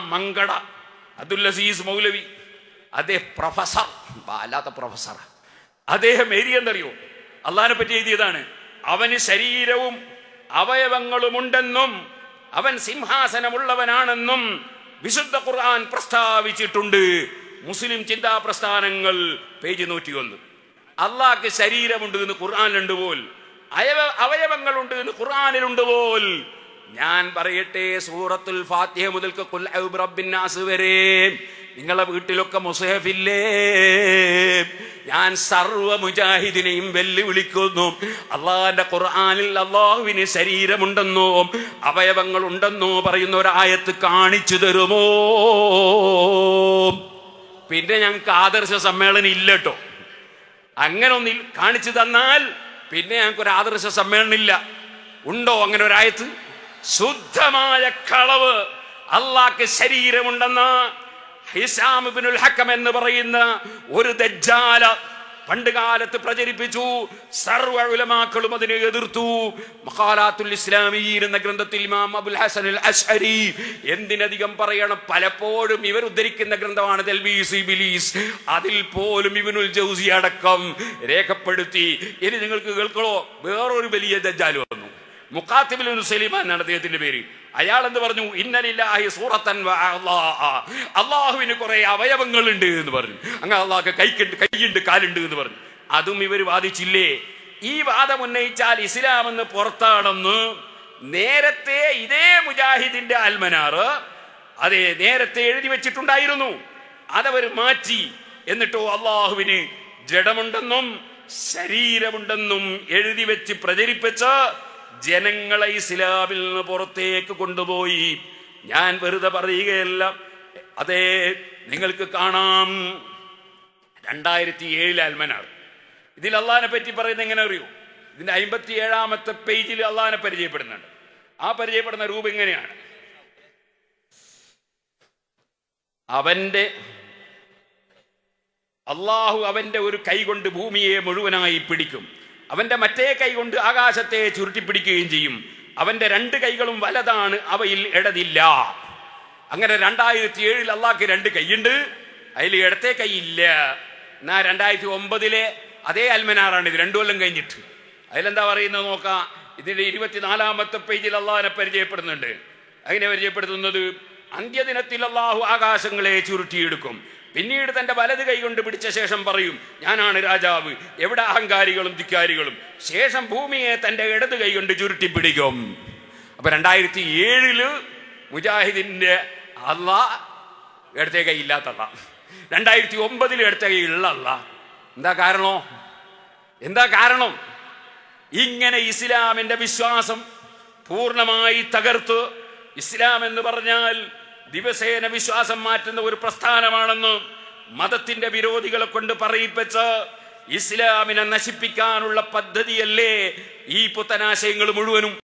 മങ്കട അബ്ദുൽ അസീസ് മൗലവി അദ്ദേഹം പ്രൊഫസർ അല്ലാത്ത പ്രൊഫസർ അദ്ദേഹം എഴുതിയെന്നറിയോ അള്ളഹാനെ പറ്റി എഴുതിയതാണ് അവന് ശരീരവും അവയവങ്ങളുമുണ്ടെന്നും അവൻ സിംഹാസനമുള്ളവനാണെന്നും വിശുദ്ധ ഖുർആൻ പ്രസ്താവിച്ചിട്ടുണ്ട് മുസ്ലിം ചിന്താ പ്രസ്ഥാനങ്ങൾ പേജ് നൂറ്റിയൊന്ന് അള്ളാഹ്ക്ക് ശരീരമുണ്ട് എന്ന് ഖുർആാനിലുണ്ട് പോൽ അയവ അവയവങ്ങളുണ്ട് എന്ന് ഖുർആാനിലുണ്ട് പോൽ ഞാൻ പറയട്ടെ സൂറത്തുൽ ഫാത്തിഹ മുതൽക്ക് ഖുൽ അഊദു ബിറബ്ബിന്നാസ് വരെ നിങ്ങളെ വീട്ടിലൊക്കെ മുസഹഫില്ലേ ഞാൻ സർവ മുജാഹിദിനെയും വെല്ലുവിളിക്കുന്നു അള്ളാഹിന്റെ ഖുർആനിൽ അള്ളാഹുവിന് ശരീരമുണ്ടെന്നോ അവയവങ്ങൾ ഉണ്ടെന്നോ പറയുന്ന ഒരായത്ത് കാണിച്ചു തരുമോ പിന്നെ ഞങ്ങൾക്ക് ആദർശ സമ്മേളനം ഇല്ല കേട്ടോ അങ്ങനെ ഒന്നിൽ കാണിച്ചു തന്നാൽ പിന്നെ ഞങ്ങൾക്ക് ഒരു ആദർശ സമ്മേളനം ഇല്ല ഉണ്ടോ അങ്ങനെ ഒരായത്ത് ശുദ്ധമായ കളവ് അള്ളാഹ്ക്ക് ശരീരമുണ്ടെന്ന് ഹിസാം ഇബ്നുൽ ഹക്കം എന്ന് പറയുന്ന ഒരു ദജ്ജാല പണ്ട് കാലത്ത് പ്രചരിപ്പിച്ചു സർവ ഉലമാക്കളും അതിനെ എതിർത്തു മഖാലാത്തുൽ ഇസ്ലാമീൻ എന്ന ഗ്രന്ഥത്തിൽ ഇമാം അബുൽ ഹസൻ അൽ അശ്അരി എന്തിനധികം പറയണം പലപ്പോഴും ഇവർ ഉദ്ധരിക്കുന്ന ഗ്രന്ഥമാണ് തെൽബീസ് ഇബ്ലീസ് അതിൽ പോലും ഇബ്നുൽ ജൗസി അടക്കം രേഖപ്പെടുത്തി ഇനി നിങ്ങൾക്ക് കേൾക്കണോ വേറൊരു വലിയ ദജ്ജാൽ വന്നു മുഖാത്തിബിൽ സലീമാൻ എന്നാണ് അദ്ദേഹത്തിന്റെ പേര് അയാൾ എന്ത് പറഞ്ഞു ഇന്നലില്ലാഹി സൂറത്തൻ വ അല്ലാഹ. അള്ളാഹുവിന് കുറെ അവയവങ്ങളുണ്ട് എന്ന് പറഞ്ഞു അങ്ങനെ അള്ളാഹ് കൈക്കുണ്ട് കൈയുണ്ട് കാലുണ്ട് എന്ന് പറഞ്ഞു അതും ഇവർ വാദിച്ചില്ലേ ഈ വാദം ഉന്നയിച്ചാൽ ഇസ്ലാം എന്ന് പുറത്താണെന്ന് നേരത്തെ ഇതേ മുജാഹിദിന്റെ അൽമനാറ് അതെ നേരത്തെ എഴുതി വെച്ചിട്ടുണ്ടായിരുന്നു അതവർ മാറ്റി എന്നിട്ടോ അള്ളാഹുവിന് ജഡമുണ്ടെന്നും ശരീരമുണ്ടെന്നും എഴുതി വെച്ച് പ്രചരിപ്പിച്ച് ജനങ്ങളെ ഇസ്ലാമിൽ നിന്ന് പുറത്തേക്ക് കൊണ്ടുപോയി ഞാൻ വെറുതെ പറയുകയല്ല അതെ നിങ്ങൾക്ക് കാണാം രണ്ടായിരത്തി ഏഴിലെ അൽമനാർ ഇതിൽ അള്ളഹാനെ പറ്റി പറയുന്നത് എങ്ങനെ അറിയൂ ഇതിന്റെ അമ്പത്തി ഏഴാമത്തെ പേജിൽ അള്ളഹാനെ പരിചയപ്പെടുന്നുണ്ട് ആ പരിചയപ്പെടുന്ന രൂപം എങ്ങനെയാണ് അവന്റെ അള്ളാഹു അവന്റെ ഒരു കൈ കൊണ്ട് ഭൂമിയെ മുഴുവനായി പിടിക്കും അവന്റെ മറ്റേ കൈ കൊണ്ട് ആകാശത്തെ ചുരുട്ടിപ്പിടിക്കുകയും ചെയ്യും അവന്റെ രണ്ട് കൈകളും വലതാണ് അവയിൽ ഇടതില്ല അങ്ങനെ രണ്ടായിരത്തി ഏഴിൽ അള്ളാഹ്ക്ക് രണ്ട് കൈയുണ്ട് അതിൽ ഇടത്തെ കൈയില്ല എന്നാ രണ്ടായിരത്തി ഒമ്പതിലെ അതേ അൽമനാറാണ് ഇത് രണ്ടു കൊല്ലം കഴിഞ്ഞിട്ട് അതിലെന്താ പറയുന്നത് നോക്കാം ഇതിന്റെ ഇരുപത്തിനാലാമത്തെ പേജിൽ അള്ളാഹിനെ പരിചയപ്പെടുന്നുണ്ട് അങ്ങനെ പരിചയപ്പെടുത്തുന്നത് അന്ത്യദിനത്തിൽ അള്ളാഹു ആകാശങ്ങളെ ചുരുട്ടിയെടുക്കും പിന്നീട് തന്റെ വലത് കൈ കൊണ്ട് പിടിച്ച ശേഷം പറയും ഞാനാണ് രാജാവ് എവിടെ അഹങ്കാരികളും ധിക്കാരികളും ശേഷം ഭൂമിയെ തന്റെ ഇടത് കൈ കൊണ്ട് ചുരുട്ടി പിടിക്കും അപ്പൊ രണ്ടായിരത്തി ഏഴില് മുജാഹിദിന്റെ അള്ളാ ഇടത്തെ കൈ ഇല്ലാത്തള്ള രണ്ടായിരത്തി ഒമ്പതിൽ ഇടത്തെ കൈ ഉള്ള അല്ല എന്താ കാരണോ എന്താ കാരണം ഇങ്ങനെ ഇസ്ലാമിന്റെ വിശ്വാസം പൂർണ്ണമായി തകർത്ത് ഇസ്ലാം എന്ന് പറഞ്ഞാൽ ദിവസേന വിശ്വാസം മാറ്റുന്ന ഒരു പ്രസ്ഥാനമാണെന്ന് മതത്തിന്റെ വിരോധികളെ കൊണ്ട് പറയിപ്പിച്ച് ഇസ്ലാമിനെ നശിപ്പിക്കാനുള്ള പദ്ധതിയല്ലേ ഈ പുത്തനാശയങ്ങൾ മുഴുവനും